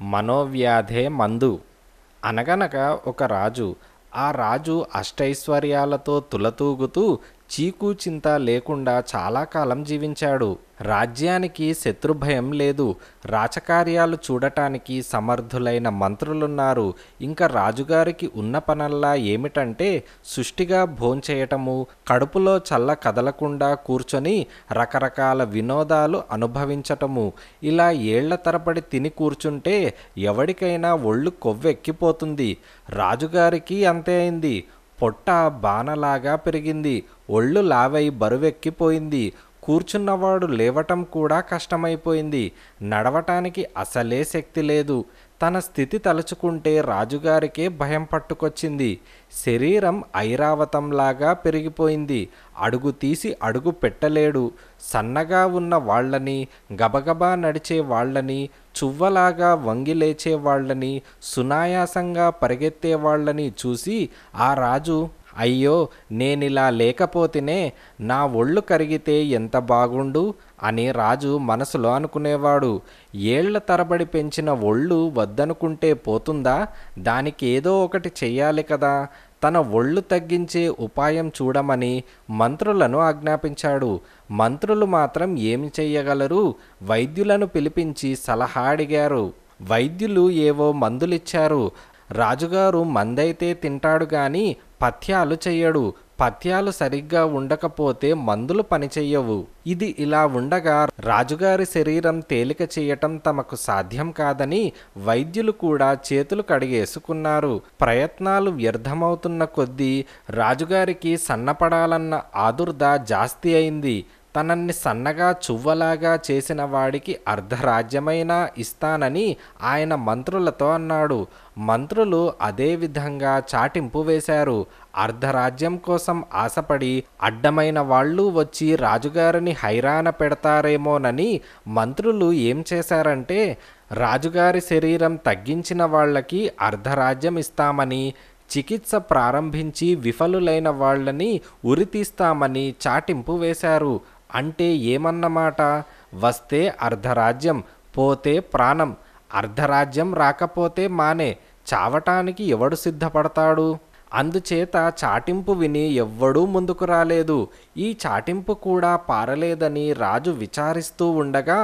మనోవ్యాధే మందు అనగనగా ఒక రాజు ఆ రాజు అష్టైశ్వర్యాలతో తులతూగుతూ చీకు చింత లేకుండా చాలా కాలం జీవించాడు రాజ్యానికి శత్రుభయం లేదు రాచకార్యాలు చూడటానికి సమర్థులైన మంత్రులున్నారు ఇంకా రాజుగారికి ఉన్న పనల్లా ఏమిటంటే సుష్టిగా భోంచేయటము కడుపులో చల్ల కదలకుండా కూర్చొని రకరకాల వినోదాలు అనుభవించటము ఇలా ఏళ్ల తరబడి తిని కూర్చుంటే ఎవడికైనా ఒళ్ళు కొవ్వెక్కిపోతుంది రాజుగారికి అంతే అయింది పొట్ట బాణలాగా పెరిగింది ఒళ్ళు లావై బరువెక్కిపోయింది కూర్చున్నవాడు లేవటం కూడా కష్టమైపోయింది నడవటానికి అసలే శక్తి లేదు తన స్థితి తలుచుకుంటే రాజుగారికే భయం పట్టుకొచ్చింది శరీరం ఐరావతంలాగా పెరిగిపోయింది అడుగు తీసి అడుగు పెట్టలేడు సన్నగా ఉన్న వాళ్ళని గబగబా నడిచే వాళ్ళని చువ్వలాగా వంగి లేచే వాళ్ళని సునాయాసంగా పరిగెత్తే వాళ్ళని చూసి ఆ రాజు అయ్యో నేనిలా లేకపోతేనే నా ఒళ్ళు కరిగితే ఎంత బాగుండు అని రాజు మనసులో అనుకునేవాడు ఏళ్ల తరబడి పెంచిన ఒళ్ళు వద్దనుకుంటే పోతుందా దానికి ఏదో ఒకటి చెయ్యాలి కదా తన ఒళ్ళు తగ్గించే ఉపాయం చూడమని మంత్రులను ఆజ్ఞాపించాడు మంత్రులు మాత్రం ఏమి చెయ్యగలరు వైద్యులను పిలిపించి సలహా అడిగారు వైద్యులు ఏవో మందులిచ్చారు రాజుగారు మందైతే తింటాడు గాని పథ్యాలు చెయ్యడు పథ్యాలు సరిగ్గా ఉండకపోతే మందులు పనిచెయ్యవు ఇది ఇలా ఉండగా రాజుగారి శరీరం తేలిక చేయటం తమకు సాధ్యం కాదని వైద్యులు కూడా చేతులు కడిగేసుకున్నారు ప్రయత్నాలు వ్యర్థమవుతున్న కొద్దీ రాజుగారికి సన్నపడాలన్న ఆదుర్ద జాస్తి అయింది తనన్ని సన్నగా చువ్వలాగా చేసిన వాడికి అర్ధరాజ్యమైనా ఇస్తానని ఆయన మంత్రులతో అన్నాడు మంత్రులు అదే విధంగా చాటింపు వేశారు అర్ధరాజ్యం కోసం ఆశపడి అడ్డమైన వాళ్ళు వచ్చి రాజుగారిని హైరాణ పెడతారేమోనని మంత్రులు ఏం చేశారంటే రాజుగారి శరీరం తగ్గించిన వాళ్ళకి అర్ధరాజ్యం ఇస్తామని చికిత్స ప్రారంభించి విఫలులైన వాళ్ళని ఉరితీస్తామని చాటింపు వేశారు అంటే ఏమన్నమాట వస్తే అర్ధరాజ్యం పోతే ప్రాణం అర్ధరాజ్యం రాకపోతే మానే చావటానికి ఎవడు సిద్ధపడతాడు అందుచేత చాటింపు విని ఎవ్వడూ ముందుకు రాలేదు ఈ చాటింపు కూడా పారలేదని రాజు విచారిస్తూ ఉండగా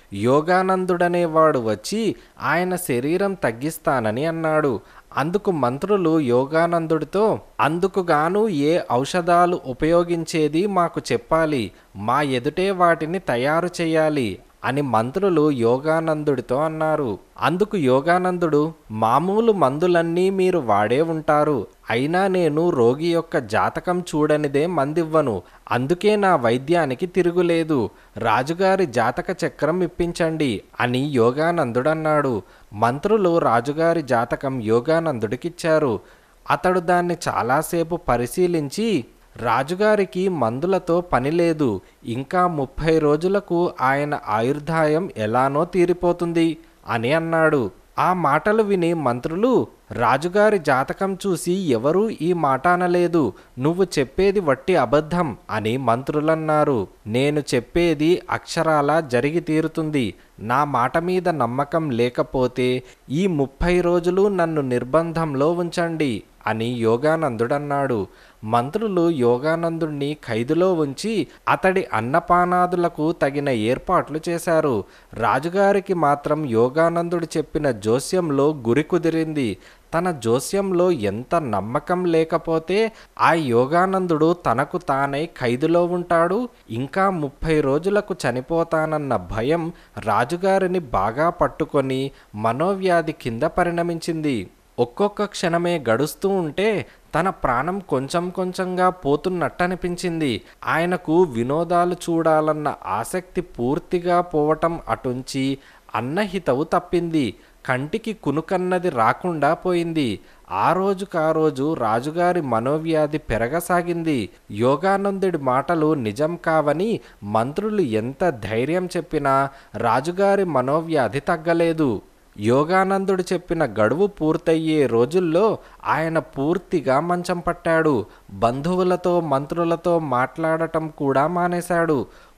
యోగానందుడనేవాడు వచ్చి ఆయన శరీరం తగ్గిస్తానని అన్నాడు అందుకు మంత్రులు యోగానందుడితో అందుకుగాను ఏ ఔషధాలు ఉపయోగించేది మాకు చెప్పాలి మా ఎదుటే వాటిని తయారు చేయాలి అని మంత్రులు యోగానందుడితో అన్నారు అందుకు యోగానందుడు మామూలు మందులన్నీ మీరు వాడే ఉంటారు అయినా నేను రోగి యొక్క జాతకం చూడనిదే మందివ్వను అందుకే నా వైద్యానికి తిరుగులేదు రాజుగారి జాతక చక్రం ఇప్పించండి అని యోగానందుడన్నాడు మంత్రులు రాజుగారి జాతకం యోగానందుడికిచ్చారు అతడు దాన్ని చాలాసేపు పరిశీలించి రాజుగారికి మందులతో పని లేదు ఇంకా ముప్పై రోజులకు ఆయన ఆయుర్దాయం ఎలానో తీరిపోతుంది అని అన్నాడు ఆ మాటలు విని మంత్రులు రాజుగారి జాతకం చూసి ఎవరూ ఈ మాట అనలేదు నువ్వు చెప్పేది వట్టి అబద్ధం అని మంత్రులన్నారు నేను చెప్పేది అక్షరాల జరిగి తీరుతుంది నా మాట మీద నమ్మకం లేకపోతే ఈ ముప్పై రోజులు నన్ను నిర్బంధంలో ఉంచండి అని యోగానందుడన్నాడు మంత్రులు యోగానందుణ్ణి ఖైదులో ఉంచి అతడి అన్నపానాదులకు తగిన ఏర్పాట్లు చేశారు రాజుగారికి మాత్రం యోగానందుడు చెప్పిన జోస్యంలో గురి కుదిరింది తన జోస్యంలో ఎంత నమ్మకం లేకపోతే ఆ యోగానందుడు తనకు తానై ఖైదులో ఉంటాడు ఇంకా ముప్పై రోజులకు చనిపోతానన్న భయం రాజుగారిని బాగా పట్టుకొని మనోవ్యాధి కింద పరిణమించింది ఒక్కొక్క క్షణమే గడుస్తూ ఉంటే తన ప్రాణం కొంచెం కొంచెంగా పోతున్నట్టనిపించింది ఆయనకు వినోదాలు చూడాలన్న ఆసక్తి పూర్తిగా పోవటం అటుంచి అన్నహితవు తప్పింది కంటికి కునుకన్నది రాకుండా పోయింది ఆ రోజుకా రోజు రాజుగారి మనోవ్యాధి పెరగసాగింది యోగానందుడి మాటలు నిజం కావని మంత్రులు ఎంత ధైర్యం చెప్పినా రాజుగారి మనోవ్యాధి తగ్గలేదు యోగానందుడు చెప్పిన గడువు పూర్తయ్యే రోజుల్లో ఆయన పూర్తిగా మంచం పట్టాడు బంధువులతో మంత్రులతో మాట్లాడటం కూడా మానేశాడు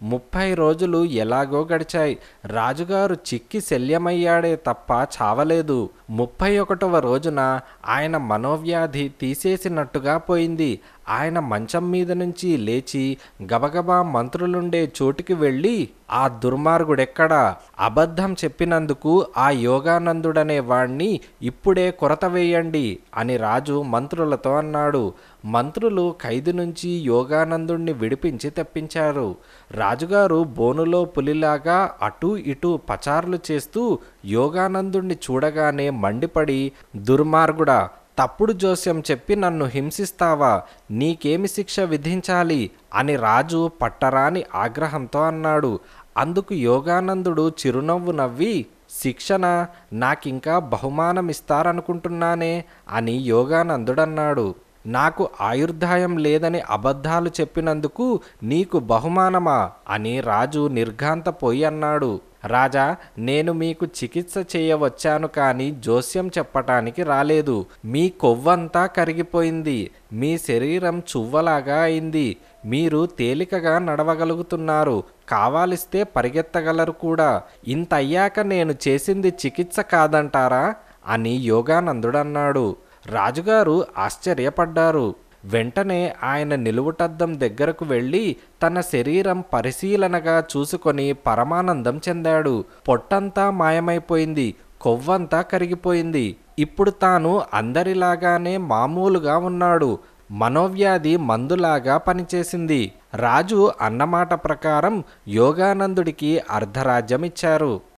ముప్పై రోజులు ఎలాగో గడిచాయి రాజుగారు చిక్కి శల్యమయ్యాడే తప్ప చావలేదు ముప్పై ఒకటవ రోజున ఆయన మనోవ్యాధి తీసేసినట్టుగా పోయింది ఆయన మంచం మీద నుంచి లేచి గబగబా మంత్రులుండే చోటుకి వెళ్ళి ఆ దుర్మార్గుడెక్కడా అబద్ధం చెప్పినందుకు ఆ యోగానందుడనే వాణ్ణి ఇప్పుడే కొరత వేయండి అని రాజు మంత్రులతో అన్నాడు మంత్రులు ఖైదు నుంచి యోగానందుణ్ణి విడిపించి తెప్పించారు రాజుగారు బోనులో పులిలాగా అటూ ఇటూ పచార్లు చేస్తూ యోగానందుణ్ణి చూడగానే మండిపడి దుర్మార్గుడా తప్పుడు జోస్యం చెప్పి నన్ను హింసిస్తావా నీకేమి శిక్ష విధించాలి అని రాజు పట్టరాని ఆగ్రహంతో అన్నాడు అందుకు యోగానందుడు చిరునవ్వు నవ్వి శిక్షణ నాకింకా బహుమానమిస్తారనుకుంటున్నానే అని యోగానందుడన్నాడు నాకు ఆయుర్దాయం లేదని అబద్ధాలు చెప్పినందుకు నీకు బహుమానమా అని రాజు నిర్ఘాంతపోయి అన్నాడు రాజా నేను మీకు చికిత్స చేయవచ్చాను కానీ జోస్యం చెప్పటానికి రాలేదు మీ కొవ్వంతా కరిగిపోయింది మీ శరీరం చువ్వలాగా అయింది మీరు తేలికగా నడవగలుగుతున్నారు కావాలిస్తే పరిగెత్తగలరు కూడా ఇంత అయ్యాక నేను చేసింది చికిత్స కాదంటారా అని యోగానందుడన్నాడు రాజుగారు ఆశ్చర్యపడ్డారు వెంటనే ఆయన నిలువుటద్దం దగ్గరకు వెళ్ళి తన శరీరం పరిశీలనగా చూసుకొని పరమానందం చెందాడు పొట్టంతా మాయమైపోయింది కొవ్వంతా కరిగిపోయింది ఇప్పుడు తాను అందరిలాగానే మామూలుగా ఉన్నాడు మనోవ్యాధి మందులాగా పనిచేసింది రాజు అన్నమాట ప్రకారం యోగానందుడికి అర్ధరాజ్యం ఇచ్చారు